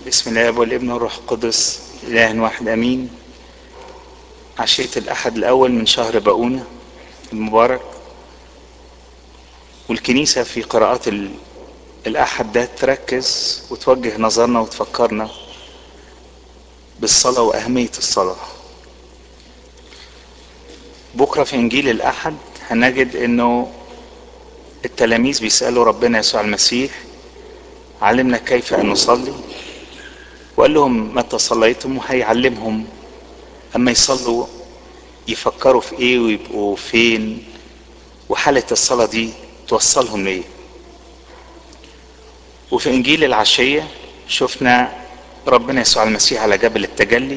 بسم الله والابن والروح القدس إله واحد أمين عشية الأحد الأول من شهر باؤونة المبارك والكنيسة في قراءات ال- الأحد ده تركز وتوجه نظرنا وتفكرنا بالصلاة وأهمية الصلاة بكرة في إنجيل الأحد هنجد إنه التلاميذ بيسألوا ربنا يسوع المسيح علمنا كيف أن نصلي وقال لهم متى صليتم وهيعلمهم أما يصلوا يفكروا في إيه ويبقوا فين وحالة الصلاة دي توصلهم لإيه وفي إنجيل العشية شفنا ربنا يسوع المسيح على جبل التجلي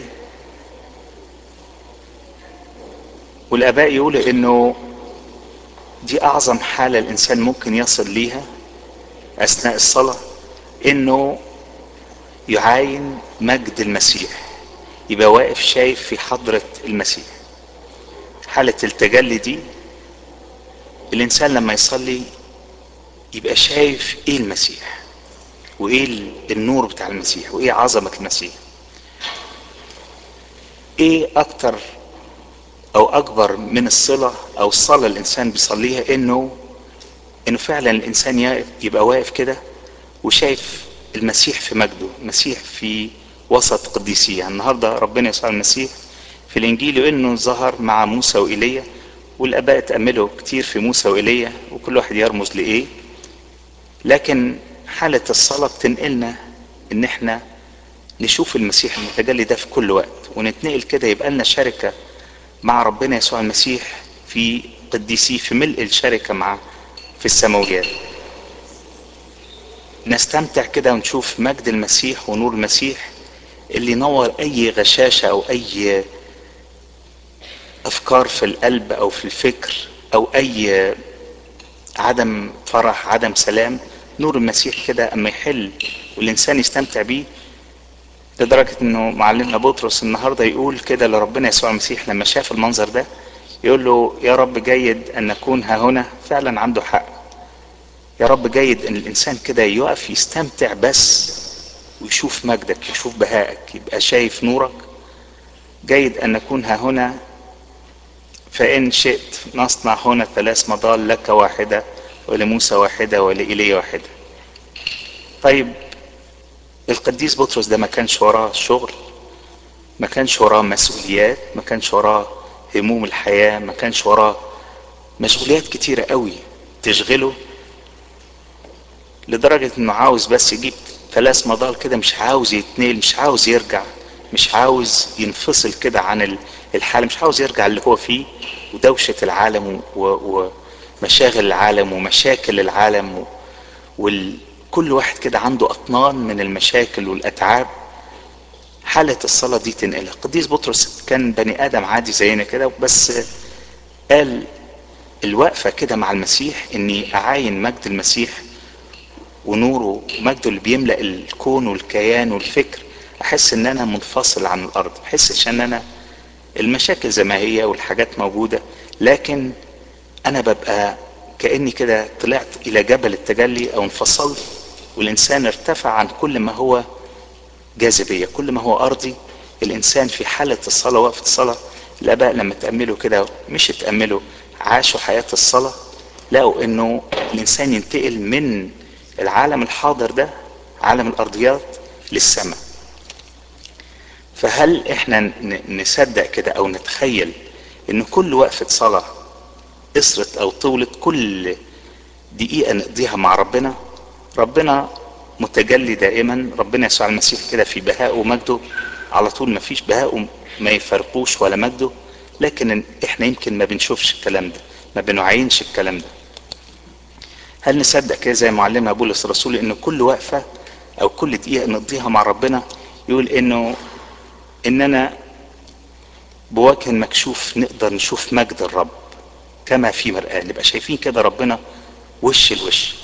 والآباء يقولوا إنه دي أعظم حالة الإنسان ممكن يصل ليها أثناء الصلاة إنه يعاين مجد المسيح يبقى واقف شايف في حضرة المسيح حالة التجلي دي الإنسان لما يصلي يبقى شايف إيه المسيح وإيه النور بتاع المسيح وإيه عظمة المسيح إيه أكتر أو أكبر من الصلة أو الصلاة الإنسان بيصليها إنه إنه فعلا الإنسان يبقى واقف كده وشايف المسيح في مجده المسيح في وسط قديسيه يعني النهارده ربنا يسوع المسيح في الانجيل انه ظهر مع موسى وايليا والاباء اتاملوا كتير في موسى وايليا وكل واحد يرمز لايه لكن حاله الصلاه بتنقلنا ان احنا نشوف المسيح المتجلي ده في كل وقت ونتنقل كده يبقى لنا شركه مع ربنا يسوع المسيح في قديسيه في ملء الشركه مع في السماويات نستمتع كده ونشوف مجد المسيح ونور المسيح اللي ينور اي غشاشة او اي افكار في القلب او في الفكر او اي عدم فرح عدم سلام نور المسيح كده اما يحل والانسان يستمتع بيه لدرجة انه معلمنا بطرس النهاردة يقول كده لربنا يسوع المسيح لما شاف المنظر ده يقول له يا رب جيد ان نكون ها هنا فعلا عنده حق يا رب جيد ان الانسان كده يقف يستمتع بس ويشوف مجدك يشوف بهائك يبقى شايف نورك جيد ان نكون ها هنا فان شئت نصنع هنا ثلاث مضال لك واحدة ولموسى واحدة ولإيليا واحدة طيب القديس بطرس ده ما كانش وراه شغل ما كانش وراه مسؤوليات ما كانش وراه هموم الحياة ما كانش وراه مشغوليات كتيرة قوي تشغله لدرجة انه عاوز بس يجيب ثلاث مضال كده مش عاوز يتنقل مش عاوز يرجع مش عاوز ينفصل كده عن الحالة مش عاوز يرجع اللي هو فيه ودوشة العالم ومشاغل العالم ومشاكل العالم وكل واحد كده عنده أطنان من المشاكل والأتعاب حالة الصلاة دي تنقلها قديس بطرس كان بني آدم عادي زينا كده بس قال الوقفة كده مع المسيح اني اعاين مجد المسيح ونوره ومجده اللي بيملأ الكون والكيان والفكر احس ان انا منفصل عن الارض ما احسش ان انا المشاكل زي ما هي والحاجات موجودة لكن انا ببقى كأني كده طلعت الى جبل التجلي او انفصلت والانسان ارتفع عن كل ما هو جاذبية كل ما هو ارضي الانسان في حالة الصلاة وقفة الصلاة الاباء لما تأملوا كده مش تأملوا عاشوا حياة الصلاة لقوا انه الانسان ينتقل من العالم الحاضر ده عالم الارضيات للسماء فهل احنا نصدق كده او نتخيل ان كل وقفة صلاة قصرت او طولت كل دقيقة نقضيها مع ربنا ربنا متجلي دائما ربنا يسوع المسيح كده في بهائه ومجده على طول ما فيش بهائه ما يفرقوش ولا مجده لكن احنا يمكن ما بنشوفش الكلام ده ما بنعينش الكلام ده هل نصدق كده زي معلمنا بولس الرسول ان كل وقفة او كل دقيقة نقضيها مع ربنا يقول انه اننا بوجه مكشوف نقدر نشوف مجد الرب كما في مرآة نبقى شايفين كده ربنا وش الوش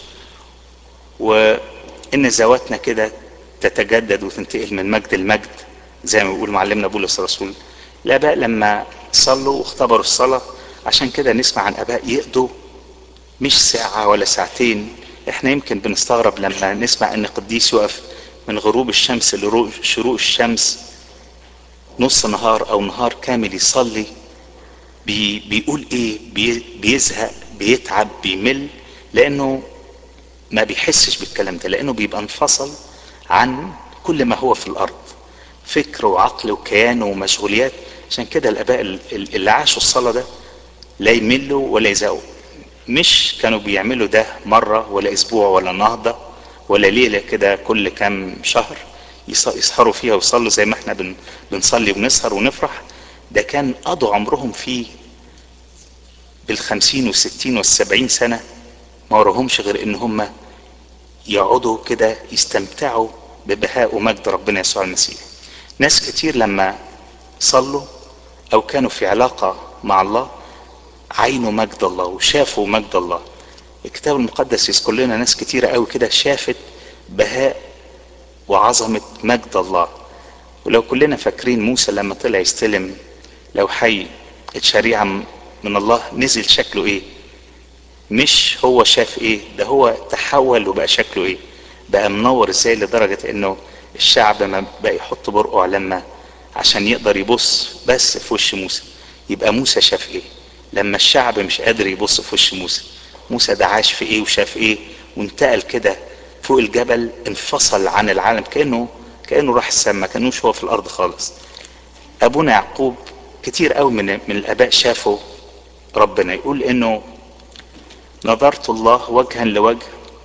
وان ذواتنا كده تتجدد وتنتقل من مجد المجد زي ما بيقول معلمنا بولس الرسول الاباء لما صلوا واختبروا الصلاة عشان كده نسمع عن اباء يقضوا مش ساعة ولا ساعتين احنا يمكن بنستغرب لما نسمع ان قديس يقف من غروب الشمس لشروق الشمس نص نهار او نهار كامل يصلي بي بيقول ايه بي بيزهق بيتعب بيمل لانه ما بيحسش بالكلام ده لانه بيبقى انفصل عن كل ما هو في الارض فكر وعقل وكيان ومشغوليات عشان كده الاباء اللي عاشوا الصلاة ده لا يملوا ولا يزهقوا مش كانوا بيعملوا ده مرة ولا اسبوع ولا نهضة ولا ليلة كده كل كام شهر يسهروا فيها ويصلوا زي ما احنا بن بنصلي ونسهر ونفرح ده كان قضوا عمرهم فيه بالخمسين والستين والسبعين سنة ما وراهمش غير ان هم يقعدوا كده يستمتعوا ببهاء ومجد ربنا يسوع المسيح ناس كتير لما صلوا او كانوا في علاقة مع الله عينوا مجد الله وشافوا مجد الله الكتاب المقدس يذكر لنا ناس كتيرة قوي كده شافت بهاء وعظمة مجد الله ولو كلنا فاكرين موسى لما طلع يستلم لو حي الشريعة من الله نزل شكله ايه مش هو شاف ايه ده هو تحول وبقى شكله ايه بقى منور ازاي لدرجة انه الشعب ما بقى يحط برقه لما عشان يقدر يبص بس في وش موسى يبقى موسى شاف ايه لما الشعب مش قادر يبص في وش موسى موسى ده عاش في ايه وشاف ايه وانتقل كده فوق الجبل انفصل عن العالم كانه كانه راح السما كانوش هو في الارض خالص ابونا يعقوب كتير قوي من من الاباء شافوا ربنا يقول انه نظرت الله وجها لوجه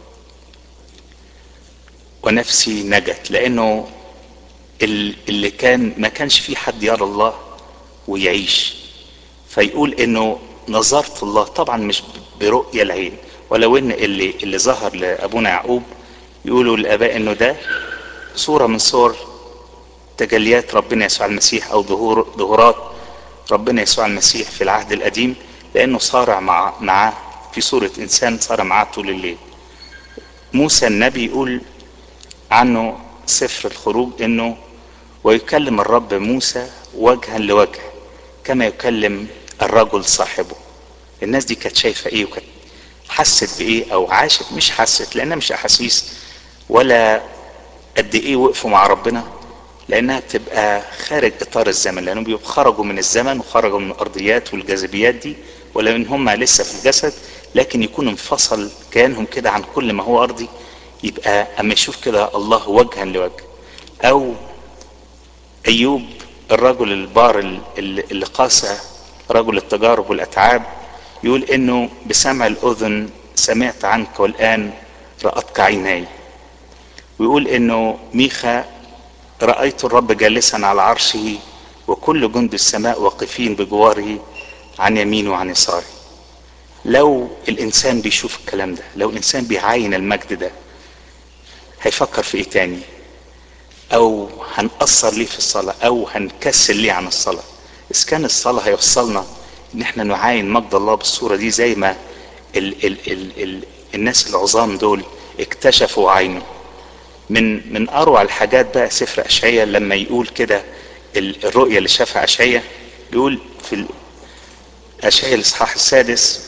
ونفسي نجت لانه اللي كان ما كانش في حد يرى الله ويعيش فيقول انه نظرت الله طبعا مش برؤية العين ولو ان اللي اللي ظهر لابونا يعقوب يقولوا الاباء انه ده صورة من صور تجليات ربنا يسوع المسيح او ظهور ظهورات ربنا يسوع المسيح في العهد القديم لانه صارع مع معاه في صورة انسان صار معاه طول الليل موسى النبي يقول عنه سفر الخروج انه ويكلم الرب موسى وجها لوجه كما يكلم الرجل صاحبه الناس دي كانت شايفة ايه وكانت حست بايه او عاشت مش حست لانها مش احاسيس ولا قد ايه وقفوا مع ربنا لانها بتبقى خارج اطار الزمن لانهم بيبقوا خرجوا من الزمن وخرجوا من الارضيات والجاذبيات دي ولا ان هم لسه في الجسد لكن يكون انفصل كيانهم كده عن كل ما هو ارضي يبقى اما يشوف كده الله وجها لوجه او ايوب الرجل البار اللي قاسى رجل التجارب والاتعاب يقول انه بسمع الاذن سمعت عنك والان رأتك عيناي ويقول انه ميخا رأيت الرب جالسا على عرشه وكل جند السماء واقفين بجواره عن يمين وعن يساره لو الانسان بيشوف الكلام ده لو الانسان بيعاين المجد ده هيفكر في ايه تاني او هنقصر ليه في الصلاة او هنكسل ليه عن الصلاة اذا كان الصلاة هيوصلنا ان احنا نعاين مجد الله بالصورة دي زي ما ال ال ال ال الناس العظام دول اكتشفوا عينه من من اروع الحاجات بقى سفر اشعياء لما يقول كده الرؤية اللي شافها اشعياء يقول في اشعياء الاصحاح السادس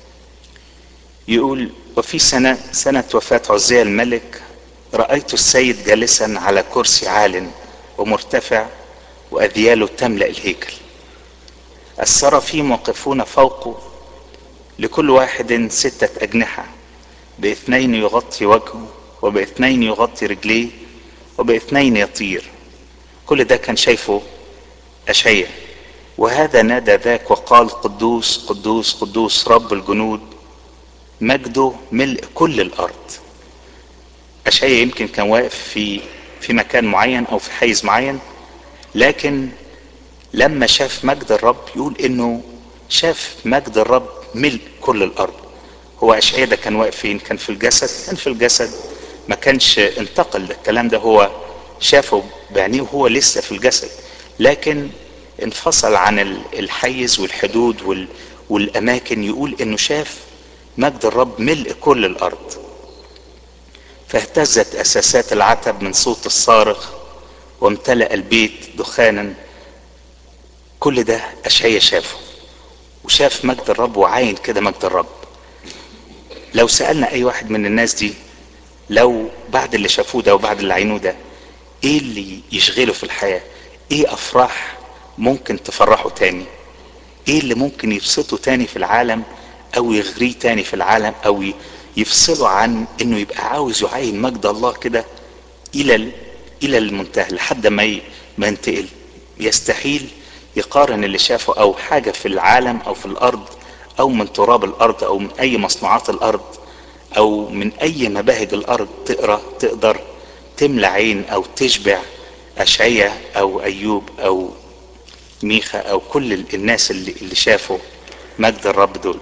يقول وفي سنة سنة وفاة عزية الملك رأيت السيد جالسا على كرسي عال ومرتفع وأذياله تملأ الهيكل السرافيم واقفون فوقه لكل واحد ستة أجنحة باثنين يغطي وجهه وباثنين يغطي رجليه وباثنين يطير كل ده كان شايفه أشعية وهذا نادى ذاك وقال قدوس قدوس قدوس رب الجنود مجده ملء كل الأرض أشعية يمكن كان واقف في في مكان معين أو في حيز معين لكن لما شاف مجد الرب يقول إنه شاف مجد الرب ملء كل الأرض هو أشعية ده كان واقف فين كان في الجسد كان في الجسد ما كانش انتقل الكلام ده هو شافه بعينيه وهو لسه في الجسد لكن انفصل عن الحيز والحدود والأماكن يقول إنه شاف مجد الرب ملء كل الأرض فاهتزت أساسات العتب من صوت الصارخ وامتلأ البيت دخانا كل ده أشعية شافه وشاف مجد الرب وعاين كده مجد الرب لو سألنا أي واحد من الناس دي لو بعد اللي شافوه ده وبعد اللي عينوه ده ايه اللي يشغله في الحياة ايه افراح ممكن تفرحه تاني ايه اللي ممكن يبسطه تاني في العالم او يغريه تاني في العالم او يفصله عن انه يبقى عاوز يعين مجد الله كده الى الى المنتهى لحد ما ي... ما ينتقل يستحيل يقارن اللي شافه او حاجة في العالم او في الارض او من تراب الارض او من اي مصنوعات الارض او من اي مباهج الارض تقرا تقدر تملى عين او تشبع اشعية او ايوب او ميخا او كل الناس اللي, اللي شافوا مجد الرب دول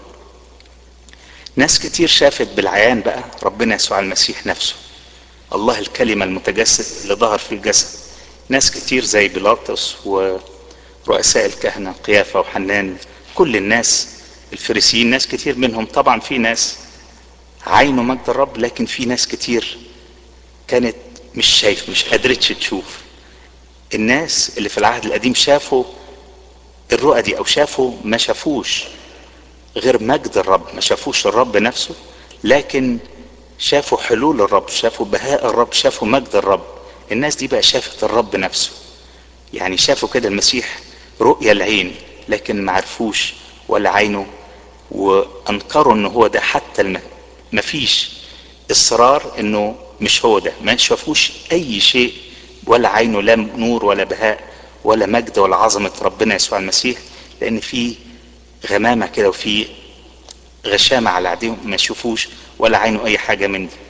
ناس كتير شافت بالعيان بقى ربنا يسوع المسيح نفسه الله الكلمة المتجسد اللي ظهر في الجسد ناس كتير زي بيلاطس ورؤساء الكهنة قيافة وحنان كل الناس الفريسيين ناس كتير منهم طبعا في ناس عينوا مجد الرب لكن في ناس كتير كانت مش شايف مش قادرتش تشوف الناس اللي في العهد القديم شافوا الرؤى دي او شافوا ما شافوش غير مجد الرب ما شافوش الرب نفسه لكن شافوا حلول الرب شافوا بهاء الرب شافوا مجد الرب الناس دي بقى شافت الرب نفسه يعني شافوا كده المسيح رؤية العين لكن ما عرفوش ولا عينه وانكروا ان هو ده حتى الم... ما فيش اصرار انه مش هو ده ما شافوش اي شيء ولا عينه لا نور ولا بهاء ولا مجد ولا عظمة ربنا يسوع المسيح لان في غمامة كده وفي غشامة على عينيهم ما يشوفوش ولا عينه اي حاجة من دي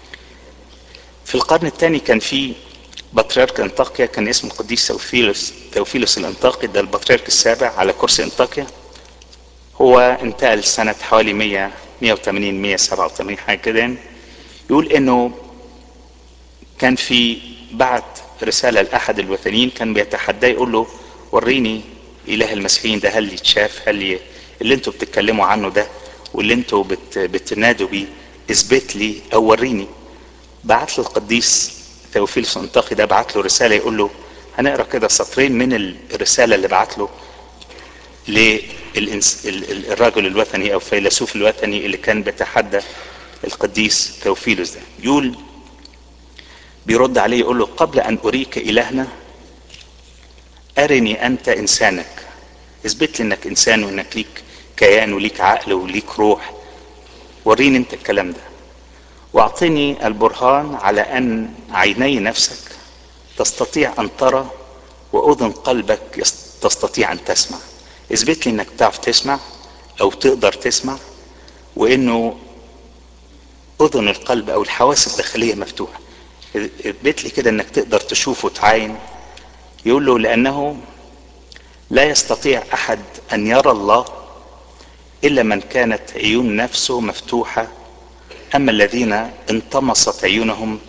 في القرن الثاني كان في بطريرك انطاكيا كان اسمه قديس توفيلوس توفيلوس الانطاكي ده البطريرك السابع على كرسي انطاكيا هو انتقل سنة حوالي 100 180 187 حاجة كده يعني يقول انه كان في بعت رسالة لأحد الوثنيين كان بيتحداه يقول له وريني إله المسيحيين ده هل يتشاف هل اللي انتوا بتتكلموا عنه ده واللي انتوا بت بتنادوا بيه اثبت لي او وريني بعت له القديس توفيلوس انطاخي ده بعت له رسالة يقول له هنقرا كده سطرين من الرسالة اللي بعت له للرجل الوثني او فيلسوف الوثني اللي كان بيتحدى القديس توفيلوس ده يقول بيرد عليه يقول له قبل ان اريك الهنا ارني انت انسانك اثبت لي انك انسان وانك ليك كيان وليك عقل وليك روح وريني انت الكلام ده واعطني البرهان على ان عيني نفسك تستطيع ان ترى واذن قلبك تستطيع ان تسمع اثبت لي انك تعرف تسمع او تقدر تسمع وانه اذن القلب او الحواس الداخليه مفتوحه اثبت لي كده انك تقدر تشوف وتعاين يقول له لانه لا يستطيع احد ان يرى الله الا من كانت عيون نفسه مفتوحه اما الذين انطمست عيونهم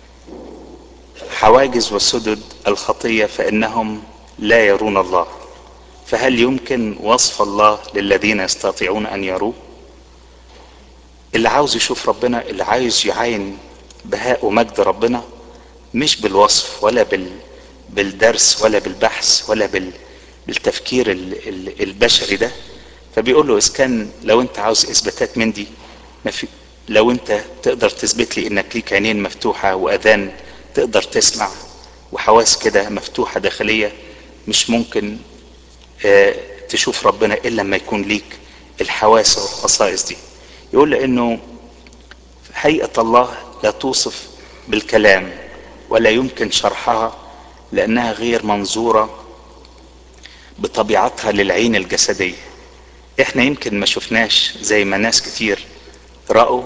حواجز وسدد الخطيه فانهم لا يرون الله فهل يمكن وصف الله للذين يستطيعون ان يروه اللي عاوز يشوف ربنا اللي عايز يعاين بهاء ومجد ربنا مش بالوصف ولا بال بالدرس ولا بالبحث ولا بال بالتفكير ال... ال... البشري ده فبيقول له اذا كان لو انت عاوز اثباتات من دي ما في لو انت تقدر تثبت لي انك ليك عينين مفتوحه واذان تقدر تسمع وحواس كده مفتوحه داخليه مش ممكن اه تشوف ربنا الا لما يكون ليك الحواس والخصائص دي يقول لانه هيئه الله لا توصف بالكلام ولا يمكن شرحها لانها غير منظوره بطبيعتها للعين الجسديه احنا يمكن ما شفناش زي ما ناس كتير رأوا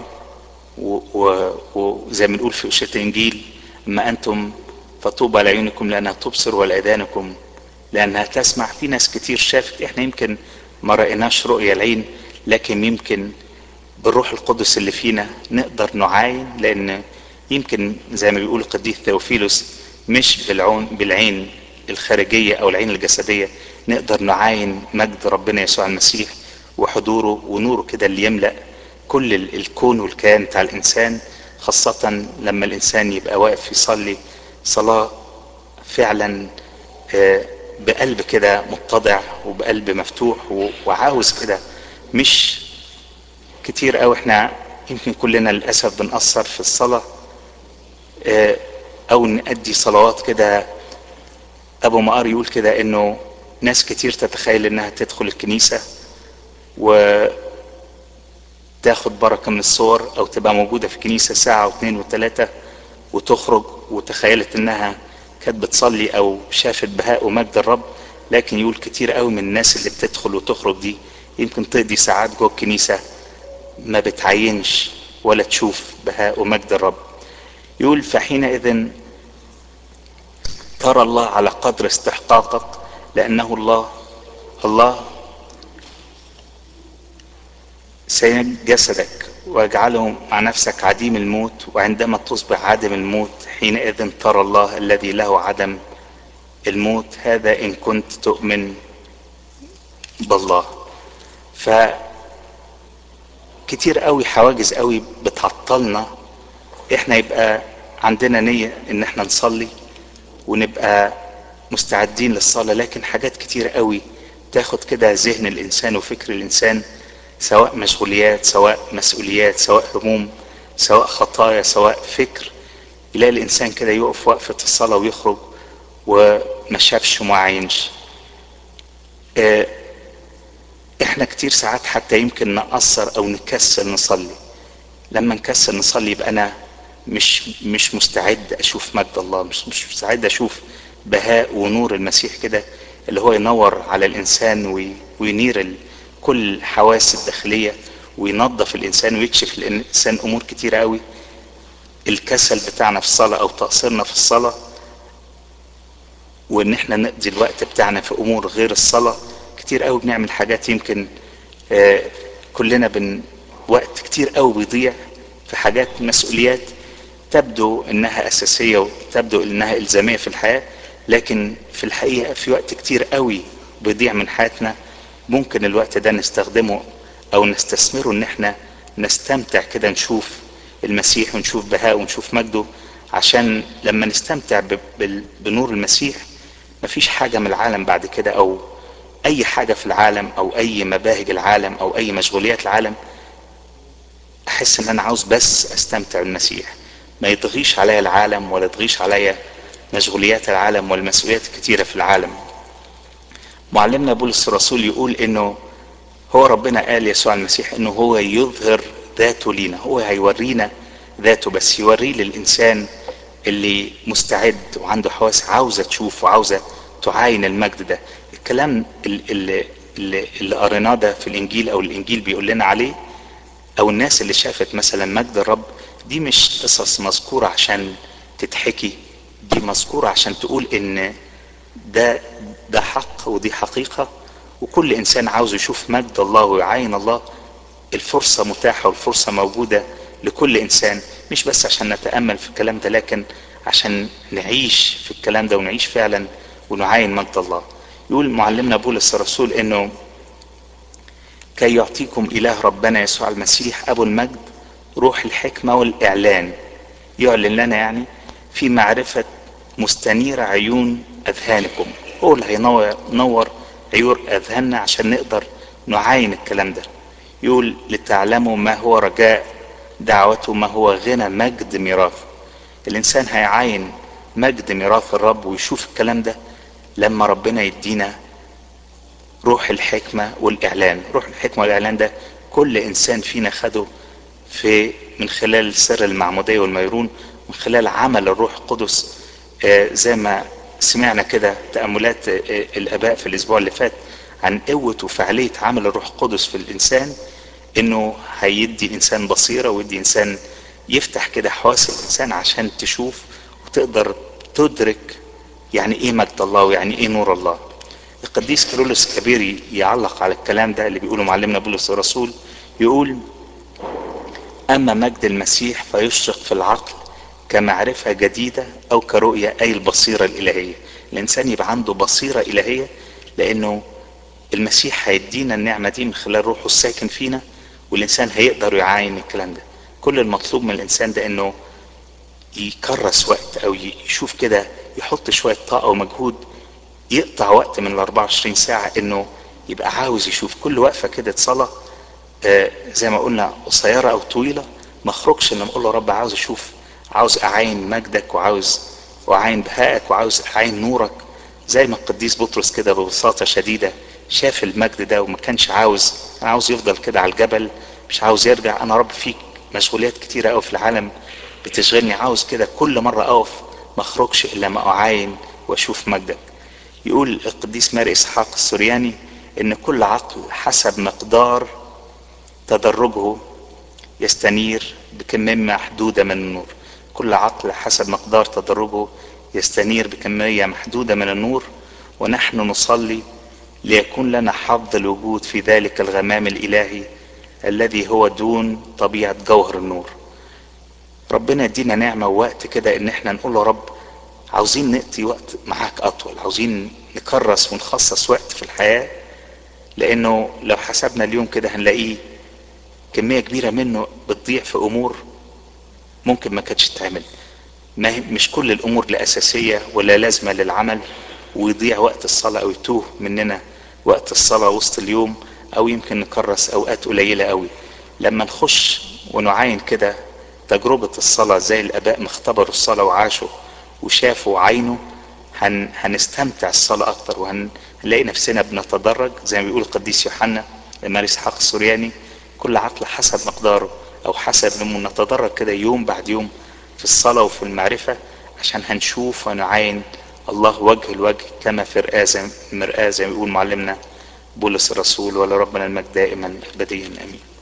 وزي ما نقول في أشياء الإنجيل أما أنتم فطوبى لعيونكم لأنها تبصر ولأذانكم لأنها تسمع في ناس كتير شافت احنا يمكن ما رأيناش رؤية العين لكن يمكن بالروح القدس اللي فينا نقدر نعاين لأن يمكن زي ما بيقول القديس ثيوفيلوس مش بالعون بالعين الخارجية أو العين الجسدية نقدر نعاين مجد ربنا يسوع المسيح وحضوره ونوره كده اللي يملأ كل الكون والكيان بتاع الإنسان خاصة لما الإنسان يبقى واقف يصلي صلاة فعلا بقلب كده متضع وبقلب مفتوح وعاوز كده مش كتير قوي احنا يمكن كلنا للأسف بنأثر في الصلاة آه، او نأدي صلوات كده ابو مقار يقول كده انه ناس كتير تتخيل انها تدخل الكنيسة وتاخد بركة من الصور او تبقى موجودة في الكنيسة ساعة واثنين وثلاثة وتخرج وتخيلت انها كانت بتصلي او شافت بهاء ومجد الرب لكن يقول كتير قوي من الناس اللي بتدخل وتخرج دي يمكن تقضي ساعات جوه الكنيسة ما بتعينش ولا تشوف بهاء ومجد الرب يقول فحينئذ ترى الله على قدر استحقاقك لأنه الله الله سينجي جسدك ويجعله مع نفسك عديم الموت وعندما تصبح عدم الموت حينئذ ترى الله الذي له عدم الموت هذا إن كنت تؤمن بالله ف كتير قوي حواجز قوي بتعطلنا احنا يبقى عندنا نية ان احنا نصلي ونبقى مستعدين للصلاة لكن حاجات كتير قوي تاخد كده ذهن الانسان وفكر الانسان سواء مشغوليات سواء مسؤوليات سواء هموم سواء خطايا سواء فكر يلاقي الانسان كده يقف وقفة الصلاة ويخرج وما شافش وما عينش اه احنا كتير ساعات حتى يمكن نقصر او نكسل نصلي لما نكسل نصلي يبقى انا مش مش مستعد اشوف مجد الله مش مش مستعد اشوف بهاء ونور المسيح كده اللي هو ينور على الانسان وي- وينير ال- كل الحواس الداخليه وينظف الانسان ويكشف للانسان امور كتيره قوي الكسل بتاعنا في الصلاه او تقصيرنا في الصلاه وان احنا نقضي الوقت بتاعنا في امور غير الصلاه كتير قوي بنعمل حاجات يمكن آه، كلنا بن وقت كتير قوي بيضيع في حاجات مسؤوليات تبدو انها اساسيه وتبدو انها الزاميه في الحياه لكن في الحقيقه في وقت كتير قوي بيضيع من حياتنا ممكن الوقت ده نستخدمه او نستثمره ان احنا نستمتع كده نشوف المسيح ونشوف بهاء ونشوف مجده عشان لما نستمتع ب- بال- بنور المسيح مفيش حاجه من العالم بعد كده او اي حاجه في العالم او اي مباهج العالم او اي مشغوليات العالم احس ان انا عاوز بس استمتع بالمسيح ما يطغيش عليا العالم ولا يطغيش عليا مشغوليات العالم والمسؤوليات الكتيرة في العالم معلمنا بولس الرسول يقول انه هو ربنا قال يسوع المسيح انه هو يظهر ذاته لينا هو هيورينا ذاته بس يوريه للانسان اللي مستعد وعنده حواس عاوزة تشوف وعاوزة تعاين المجد ده الكلام اللي, اللي, اللي قريناه ده في الانجيل او الانجيل بيقول لنا عليه او الناس اللي شافت مثلا مجد الرب دي مش قصص مذكورة عشان تتحكي دي مذكورة عشان تقول ان ده ده حق ودي حقيقة وكل انسان عاوز يشوف مجد الله ويعاين الله الفرصة متاحة والفرصة موجودة لكل انسان مش بس عشان نتأمل في الكلام ده لكن عشان نعيش في الكلام ده ونعيش فعلا ونعاين مجد الله يقول معلمنا بولس الرسول انه كي يعطيكم إله ربنا يسوع المسيح أبو المجد روح الحكمة والإعلان يعلن لنا يعني في معرفة مستنيرة عيون أذهانكم هو اللي هينور نور عيون أذهاننا عشان نقدر نعاين الكلام ده يقول لتعلموا ما هو رجاء دعوته ما هو غنى مجد ميراثه الإنسان هيعاين مجد ميراث الرب ويشوف الكلام ده لما ربنا يدينا روح الحكمة والإعلان روح الحكمة والإعلان ده كل إنسان فينا خده في من خلال سر المعمودية والميرون من خلال عمل الروح القدس آه، زي ما سمعنا كده تأملات آه، الآباء في الأسبوع اللي فات عن قوة وفعالية عمل الروح القدس في الإنسان إنه هيدي الإنسان بصيرة ويدي إنسان يفتح كده حواس الإنسان عشان تشوف وتقدر تدرك يعني إيه مجد الله ويعني إيه نور الله القديس كيرلس الكبير يعلق على الكلام ده اللي بيقوله معلمنا بولس الرسول يقول اما مجد المسيح فيشرق في العقل كمعرفة جديدة او كرؤية اي البصيرة الالهية الانسان يبقى عنده بصيرة الهية لانه المسيح هيدينا النعمة دي من خلال روحه الساكن فينا والانسان هيقدر يعاين الكلام ده كل المطلوب من الانسان ده انه يكرس وقت او يشوف كده يحط شوية طاقة ومجهود يقطع وقت من ال 24 ساعة انه يبقى عاوز يشوف كل وقفة كده صلاة آه، زي ما قلنا قصيرة او طويلة ما اخرجش ان اقول له رب عاوز اشوف عاوز اعاين مجدك وعاوز واعاين بهائك وعاوز اعاين نورك زي ما القديس بطرس كده ببساطة شديدة شاف المجد ده وما كانش عاوز انا عاوز يفضل كده على الجبل مش عاوز يرجع انا رب فيك مشغوليات كتيرة قوي في العالم بتشغلني عاوز كده كل مرة اقف ما اخرجش الا ما اعاين واشوف مجدك يقول القديس ماري اسحاق السورياني ان كل عقل حسب مقدار تدرجه يستنير بكمية محدودة من النور كل عقل حسب مقدار تدرجه يستنير بكمية محدودة من النور ونحن نصلي ليكون لنا حظ الوجود في ذلك الغمام الإلهي الذي هو دون طبيعة جوهر النور ربنا يدينا نعمة ووقت كده ان احنا نقول له رب عاوزين نقضي وقت معاك اطول عاوزين نكرس ونخصص وقت في الحياة لانه لو حسبنا اليوم كده هنلاقيه كمية كبيرة منه بتضيع في امور ممكن ما كانتش تتعمل ما مش كل الامور الاساسية ولا لازمة للعمل ويضيع وقت الصلاة او يتوه مننا وقت الصلاة وسط اليوم او يمكن نكرس اوقات قليلة قوي لما نخش ونعاين كده تجربة الصلاة زي الاباء ما اختبروا الصلاة وعاشوا وشافوا عينه هن هنستمتع الصلاة اكتر وهنلاقي نفسنا بنتدرج زي ما بيقول القديس يوحنا لما اسحاق السورياني كل عقل حسب مقداره او حسب لما نتدرج كده يوم بعد يوم في الصلاة وفي المعرفة عشان هنشوف ونعاين الله وجه الوجه كما في مرآة زي ما بيقول معلمنا بولس الرسول ولربنا المجد دائما ابديا امين